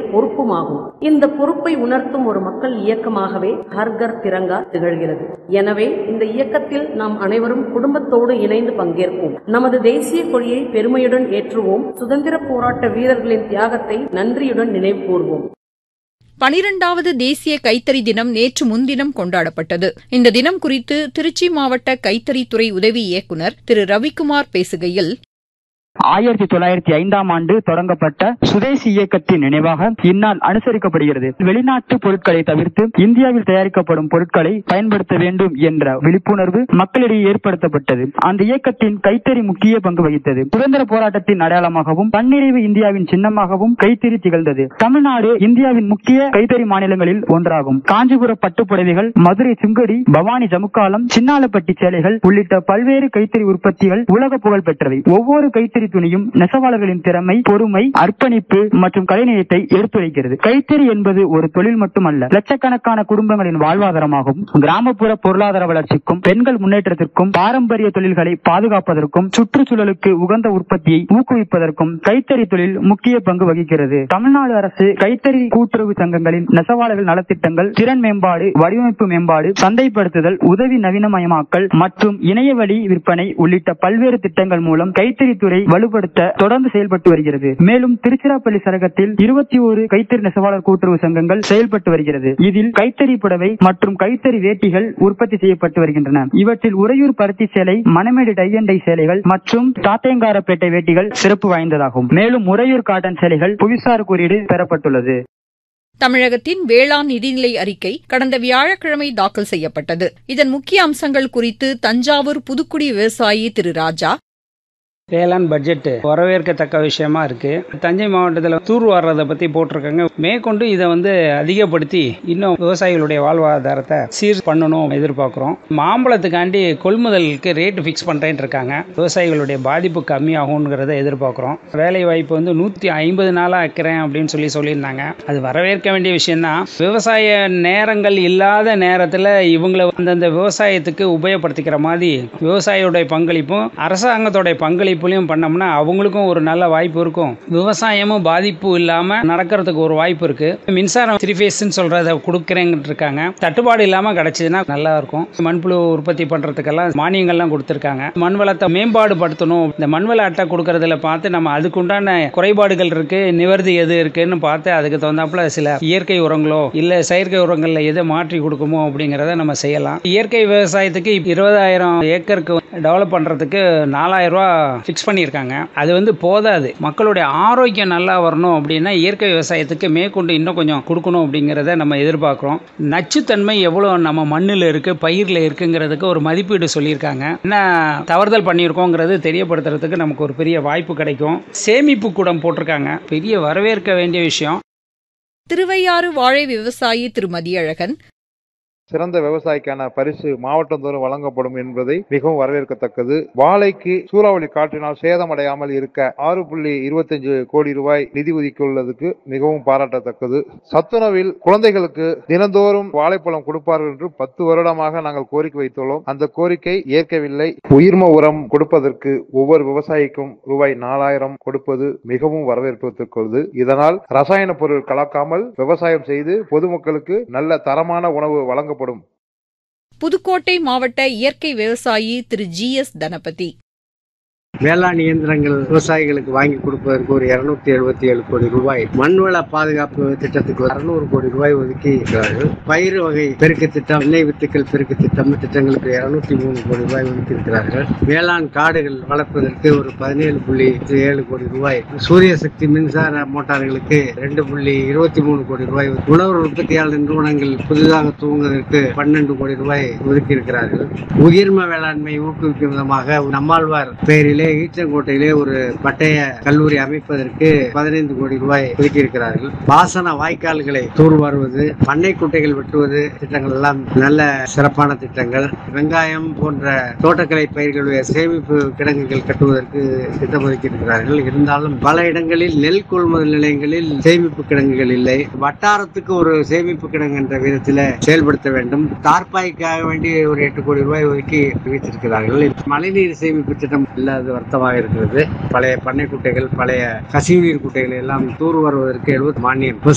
பொறுப்புமாகும் இந்த பொறுப்பை உணர்த்தும் ஒரு மக்கள் இயக்கமாகவே ஹர்கர் திரங்கா திகழ்கிறது எனவே இந்த இயக்கத்தில் நாம் அனைவரும் குடும்பத்தோடு இணைந்து பங்கேற்போம் நமது தேசிய கொடியை பெருமையுடன் ஏற்றுவோம் சுதந்திர போராட்ட வீரர்களின் தியாகத்தை நன்றியுடன் நினைவு கூர்வோம் பனிரெண்டாவது தேசிய கைத்தறி தினம் நேற்று முன்தினம் கொண்டாடப்பட்டது இந்த தினம் குறித்து திருச்சி மாவட்ட கைத்தறித்துறை உதவி இயக்குநர் திரு ரவிக்குமார் பேசுகையில் ஆயிரத்தி தொள்ளாயிரத்தி ஐந்தாம் ஆண்டு தொடங்கப்பட்ட சுதேசி இயக்கத்தின் நினைவாக இந்நாள் அனுசரிக்கப்படுகிறது வெளிநாட்டு பொருட்களை தவிர்த்து இந்தியாவில் தயாரிக்கப்படும் பொருட்களை பயன்படுத்த வேண்டும் என்ற விழிப்புணர்வு மக்களிடையே ஏற்படுத்தப்பட்டது அந்த இயக்கத்தின் கைத்தறி முக்கிய பங்கு வகித்தது சுதந்திர போராட்டத்தின் அடையாளமாகவும் தன்னிறைவு இந்தியாவின் சின்னமாகவும் கைத்தறி திகழ்ந்தது தமிழ்நாடு இந்தியாவின் முக்கிய கைத்தறி மாநிலங்களில் ஒன்றாகும் காஞ்சிபுர பட்டுப்புடவைகள் மதுரை சுங்கடி பவானி ஜமுக்காலம் சின்னாலப்பட்டி சேலைகள் உள்ளிட்ட பல்வேறு கைத்தறி உற்பத்திகள் உலக புகழ் பெற்றவை ஒவ்வொரு கைத்தறி துணியும் நெசவாளர்களின் திறமை பொறுமை அர்ப்பணிப்பு மற்றும் கலைநயத்தை எடுத்துரைக்கிறது கைத்தறி என்பது ஒரு தொழில் மட்டுமல்ல லட்சக்கணக்கான குடும்பங்களின் வாழ்வாதாரமாகும் கிராமப்புற பொருளாதார வளர்ச்சிக்கும் பெண்கள் முன்னேற்றத்திற்கும் பாரம்பரிய தொழில்களை பாதுகாப்பதற்கும் சுற்றுச்சூழலுக்கு உகந்த உற்பத்தியை ஊக்குவிப்பதற்கும் கைத்தறி தொழில் முக்கிய பங்கு வகிக்கிறது தமிழ்நாடு அரசு கைத்தறி கூட்டுறவு சங்கங்களின் நெசவாளர்கள் நலத்திட்டங்கள் திறன் மேம்பாடு வடிவமைப்பு மேம்பாடு சந்தைப்படுத்துதல் உதவி நவீனமயமாக்கல் மற்றும் இணையவழி விற்பனை உள்ளிட்ட பல்வேறு திட்டங்கள் மூலம் கைத்தறித்துறை வலுப்படுத்த தொடர்ந்து செயல்பட்டு வருகிறது மேலும் திருச்சிராப்பள்ளி சரகத்தில் இருபத்தி ஒரு கைத்தறி நெசவாளர் கூட்டுறவு சங்கங்கள் செயல்பட்டு வருகிறது இதில் கைத்தறி புடவை மற்றும் கைத்தறி வேட்டிகள் உற்பத்தி செய்யப்பட்டு வருகின்றன இவற்றில் உறையூர் பருத்தி சேலை மணமேடு டை அண்ட் டை சேலைகள் மற்றும் தாத்தையங்காரப்பேட்டை வேட்டிகள் சிறப்பு வாய்ந்ததாகும் மேலும் உறையூர் காட்டன் சேலைகள் புவிசார் குறியீடு பெறப்பட்டுள்ளது தமிழகத்தின் வேளாண் நிதிநிலை அறிக்கை கடந்த வியாழக்கிழமை தாக்கல் செய்யப்பட்டது இதன் முக்கிய அம்சங்கள் குறித்து தஞ்சாவூர் புதுக்குடி விவசாயி திரு ராஜா வேளாண் பட்ஜெட் வரவேற்கத்தக்க விஷயமா இருக்கு தஞ்சை மாவட்டத்தில் தூர் வாடுறதை பத்தி போட்டிருக்காங்க மேற்கொண்டு இதை வந்து அதிகப்படுத்தி இன்னும் விவசாயிகளுடைய வாழ்வாதாரத்தை சீர் பண்ணணும் எதிர்பார்க்குறோம் மாம்பழத்துக்காண்டி கொள்முதலுக்கு ரேட் ஃபிக்ஸ் பண்ணுறேன்னு இருக்காங்க விவசாயிகளுடைய பாதிப்பு கம்மியாகுங்கிறத எதிர்பார்க்குறோம் வேலை வாய்ப்பு வந்து நூற்றி ஐம்பது நாளாக வைக்கிறேன் அப்படின்னு சொல்லி சொல்லியிருந்தாங்க அது வரவேற்க வேண்டிய விஷயம்தான் விவசாய நேரங்கள் இல்லாத நேரத்தில் இவங்களை அந்தந்த விவசாயத்துக்கு உபயோகப்படுத்திக்கிற மாதிரி விவசாயியோடைய பங்களிப்பும் அரசாங்கத்தோடைய பங்களிப்பு பங்களிப்புலையும் பண்ணோம்னா அவங்களுக்கும் ஒரு நல்ல வாய்ப்பு இருக்கும் விவசாயமும் பாதிப்பு இல்லாம நடக்கிறதுக்கு ஒரு வாய்ப்பு இருக்கு மின்சாரம் த்ரீ ஃபேஸ்ன்னு சொல்றத கொடுக்குறேங்கிட்டு இருக்காங்க தட்டுப்பாடு இல்லாம கிடைச்சதுன்னா நல்லா இருக்கும் மண்புழு உற்பத்தி பண்றதுக்கெல்லாம் மானியங்கள்லாம் கொடுத்துருக்காங்க மண் வளத்தை மேம்பாடு படுத்தணும் இந்த மண்வள அட்டை கொடுக்கறதுல பார்த்து நம்ம அதுக்குண்டான குறைபாடுகள் இருக்கு நிவர்த்தி எது இருக்குன்னு பார்த்து அதுக்கு தகுந்தாப்புல சில இயற்கை உரங்களோ இல்ல செயற்கை உரங்கள்ல எதை மாற்றி கொடுக்குமோ அப்படிங்கிறத நம்ம செய்யலாம் இயற்கை விவசாயத்துக்கு இருபதாயிரம் ஏக்கருக்கு டெவலப் பண்றதுக்கு நாலாயிரம் ரூபாய் ஃபிக்ஸ் பண்ணியிருக்காங்க அது வந்து போதாது மக்களுடைய ஆரோக்கியம் நல்லா வரணும் அப்படின்னா இயற்கை விவசாயத்துக்கு மேற்கொண்டு இன்னும் கொஞ்சம் கொடுக்கணும் அப்படிங்கிறத நம்ம எதிர்பார்க்குறோம் நச்சுத்தன்மை எவ்வளோ நம்ம மண்ணில் இருக்குது பயிரில் இருக்குங்கிறதுக்கு ஒரு மதிப்பீடு சொல்லியிருக்காங்க என்ன தவறுதல் பண்ணியிருக்கோங்கிறது தெரியப்படுத்துறதுக்கு நமக்கு ஒரு பெரிய வாய்ப்பு கிடைக்கும் சேமிப்பு கூடம் போட்டிருக்காங்க பெரிய வரவேற்க வேண்டிய விஷயம் திருவையாறு வாழை விவசாயி திரு மதியழகன் சிறந்த விவசாயிக்கான பரிசு மாவட்டந்தோறும் வழங்கப்படும் என்பதை மிகவும் வரவேற்கத்தக்கது வாழைக்கு சூறாவளி காற்றினால் சேதமடையாமல் இருக்க ஆறு புள்ளி இருபத்தஞ்சு கோடி ரூபாய் நிதி ஒதுக்கியுள்ளதுக்கு மிகவும் பாராட்டத்தக்கது சத்துணவில் குழந்தைகளுக்கு தினந்தோறும் வாழைப்பழம் கொடுப்பார்கள் என்று பத்து வருடமாக நாங்கள் கோரிக்கை வைத்துள்ளோம் அந்த கோரிக்கை ஏற்கவில்லை உயிர்ம உரம் கொடுப்பதற்கு ஒவ்வொரு விவசாயிக்கும் ரூபாய் நாலாயிரம் கொடுப்பது மிகவும் வரவேற்பதற்குள்ளது இதனால் ரசாயன பொருள் கலக்காமல் விவசாயம் செய்து பொதுமக்களுக்கு நல்ல தரமான உணவு வழங்க வழங்கப்படும் புதுக்கோட்டை மாவட்ட இயற்கை விவசாயி திரு ஜி எஸ் தனபதி வேளாண் இயந்திரங்கள் விவசாயிகளுக்கு வாங்கி கொடுப்பதற்கு ஒரு இருநூத்தி எழுபத்தி ஏழு கோடி ரூபாய் மண்வள பாதுகாப்பு திட்டத்துக்கு அறுநூறு கோடி ரூபாய் ஒதுக்கி இருக்கிறார்கள் பயிர் வகை பெருக்க திட்டம் எண்ணெய் வித்துக்கள் பெருக்க திட்டம் திட்டங்களுக்கு இருநூத்தி மூணு கோடி ரூபாய் ஒதுக்கி இருக்கிறார்கள் வேளாண் காடுகள் வளர்ப்பதற்கு ஒரு பதினேழு புள்ளி ஏழு கோடி ரூபாய் சூரிய சக்தி மின்சார மோட்டார்களுக்கு ரெண்டு புள்ளி இருபத்தி மூணு கோடி ரூபாய் உணவு உற்பத்தியாளர் நிறுவனங்கள் புதிதாக துவங்குவதற்கு பன்னெண்டு கோடி ரூபாய் ஒதுக்கி இருக்கிறார்கள் உயிர்ம வேளாண்மை ஊக்குவிக்கும் விதமாக நம்மாழ்வார் பெயரிலே ஈச்சங்கோட்டையிலே ஒரு பட்டய கல்லூரி அமைப்பதற்கு பதினைந்து கோடி ரூபாய் ஒதுக்கி இருக்கிறார்கள் பாசன வாய்க்கால்களை தூர்வாருவது பண்ணை குட்டைகள் வெட்டுவது திட்டங்கள் எல்லாம் நல்ல சிறப்பான திட்டங்கள் வெங்காயம் போன்ற தோட்டக்கலை பயிர்களுடைய சேமிப்பு கிடங்குகள் கட்டுவதற்கு திட்டம் ஒதுக்கி இருக்கிறார்கள் இருந்தாலும் பல இடங்களில் நெல் கொள்முதல் நிலையங்களில் சேமிப்பு கிடங்குகள் இல்லை வட்டாரத்துக்கு ஒரு சேமிப்பு கிடங்கு என்ற விதத்தில் செயல்படுத்த வேண்டும் தார்பாய்க்காக வேண்டி ஒரு எட்டு கோடி ரூபாய் ஒதுக்கி வைத்திருக்கிறார்கள் மழைநீர் சேமிப்பு திட்டம் இல்லாத வருத்தமாக இருக்கிறது பழைய பண்ணை குட்டைகள் பழைய கசிவு நீர் குட்டைகள் எல்லாம் தூர் வருவதற்கு எழுபது மானியம்